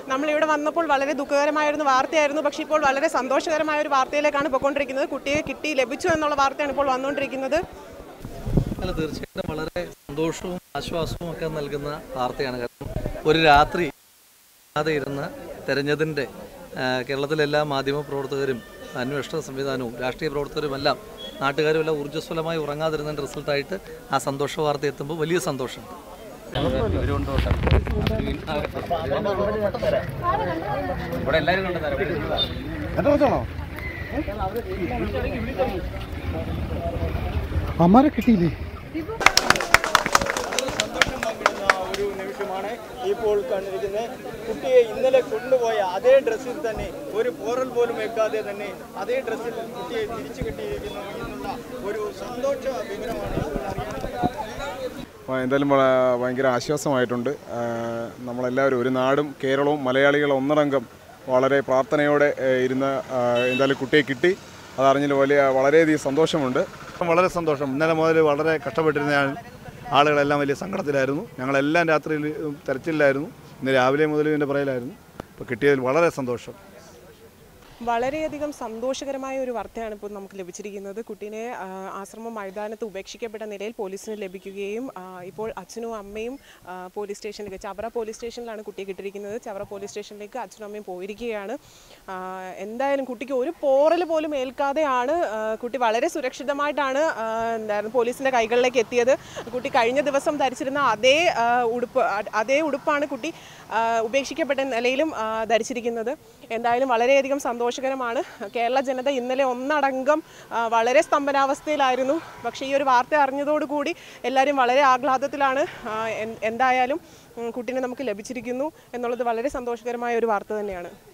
നമ്മളിവിടെ വന്നപ്പോൾ വളരെ ദുഃഖകരമായ ഒരു വാർത്തയായിരുന്നു പക്ഷേ ഇപ്പോൾ വളരെ സന്തോഷകരമായ ഒരു വാർത്തയിലേക്കാണ് പോയിക്കൊണ്ടിരിക്കുന്നത് കുട്ടിയെ കിട്ടി ലഭിച്ചു എന്നുള്ള വാർത്തയാണ് ഇപ്പോൾ വന്നുകൊണ്ടിരിക്കുന്നത് അല്ല തീർച്ചയായിട്ടും വളരെ സന്തോഷവും ആശ്വാസവും ഒക്കെ നൽകുന്ന വാർത്തയാണ് കാരണം ഒരു രാത്രി അതെ ഇരുന്ന് തെരഞ്ഞതിൻ്റെ കേരളത്തിലെ എല്ലാ മാധ്യമ പ്രവർത്തകരും അന്വേഷണ സംവിധാനവും രാഷ്ട്രീയ പ്രവർത്തകരും എല്ലാം നാട്ടുകാരും എല്ലാം ഊർജ്ജസ്വലമായി ഉറങ്ങാതിരുന്നതിൻ്റെ റിസൾട്ടായിട്ട് ആ സന്തോഷ വാർത്ത എത്തുമ്പോൾ വലിയ സന്തോഷമുണ്ട് അമ്മാരെ കിട്ടിയില്ലേ സന്തോഷം പങ്കിടുന്ന ഒരു നിമിഷമാണ് ഇപ്പോൾ കണ്ടിരിക്കുന്നത് കുട്ടിയെ ഇന്നലെ കൊണ്ടുപോയ അതേ ഡ്രസ്സിൽ തന്നെ ഒരു പോറൽ പോലും വെക്കാതെ തന്നെ അതേ ഡ്രസ്സിൽ കുട്ടിയെ തിരിച്ചു കിട്ടിയിരിക്കുന്നു എന്നുള്ള ഒരു സന്തോഷ വിവരമാണ് ഇപ്പോൾ അറിയാൻ അപ്പോൾ എന്തായാലും വള- ഭയങ്കര ആശ്വാസമായിട്ടുണ്ട് ആ, നമ്മളെല്ലാവരും ഒരു നാടും കേരളവും മലയാളികൾ ഒന്നടങ്കം വളരെ പ്രാർത്ഥനയോടെ ഏ, ഇരുന്ന ആ, എന്തായാലും കുട്ടിയെ കിട്ടി അതറിഞ്ഞതിൽ വലിയ വളരെയധികം സന്തോഷമുണ്ട് വളരെ സന്തോഷം ഇന്നലെ മുതൽ വളരെ കഷ്ടപ്പെട്ടിരുന്ന ഞാൻ ആളുകളെല്ലാം വലിയ സങ്കടത്തിലായിരുന്നു ഞങ്ങളെല്ലാം രാത്രിയിൽ തെരച്ചിലായിരുന്നു ഇന്ന് രാവിലെ മുതൽ ഇതിൻ്റെ പുറയിലായിരുന്നു ഇപ്പോൾ കിട്ടിയതിൽ വളരെ സന്തോഷം വളരെയധികം സന്തോഷകരമായ ഒരു വാർത്തയാണ് ഇപ്പോൾ നമുക്ക് ലഭിച്ചിരിക്കുന്നത് കുട്ടീനെ ആ, ആശ്രമം മൈതാനത്ത് ഉപേക്ഷിക്കപ്പെട്ട നിലയിൽ പോലീസിന് ലഭിക്കുകയും ആ, ഇപ്പോൾ അച്ഛനും അമ്മയും ആ, പോലീസ് സ്റ്റേഷനിലേക്ക് ചവറ പോലീസ് സ്റ്റേഷനിലാണ് കുട്ടിയെ കിട്ടിയിരിക്കുന്നത് ചവറ പോലീസ് സ്റ്റേഷനിലേക്ക് അച്ഛനും അമ്മയും പോയിരിക്കുകയാണ് ആ, എന്തായാലും കുട്ടിക്ക് ഒരു പോറൽ പോലും ഏൽക്കാതെയാണ് ആ, കുട്ടി വളരെ സുരക്ഷിതമായിട്ടാണ് ആ, എന്തായിരുന്നു പോലീസിൻ്റെ കൈകളിലേക്ക് എത്തിയത് കുട്ടി കഴിഞ്ഞ ദിവസം ധരിച്ചിരുന്ന അതേ ആ, ഉടുപ്പ് അ- അതേ ഉടുപ്പാണ് കുട്ടി ആ, ഉപേക്ഷിക്കപ്പെട്ട നിലയിലും ആ, ധരിച്ചിരിക്കുന്നത് എന്തായാലും വളരെയധികം സന്തോഷകരമാണ് കേരള ജനത ഇന്നലെ ഒന്നടങ്കം ആ, വളരെ സ്തംഭനാവസ്ഥയിലായിരുന്നു പക്ഷേ ഈ ഒരു വാർത്ത അറിഞ്ഞതോടുകൂടി എല്ലാവരും വളരെ ആഹ്ലാദത്തിലാണ് ആ, എൻ- എന്തായാലും ഉം, കുട്ടീനെ നമുക്ക് ലഭിച്ചിരിക്കുന്നു എന്നുള്ളത് വളരെ സന്തോഷകരമായ ഒരു വാർത്ത തന്നെയാണ്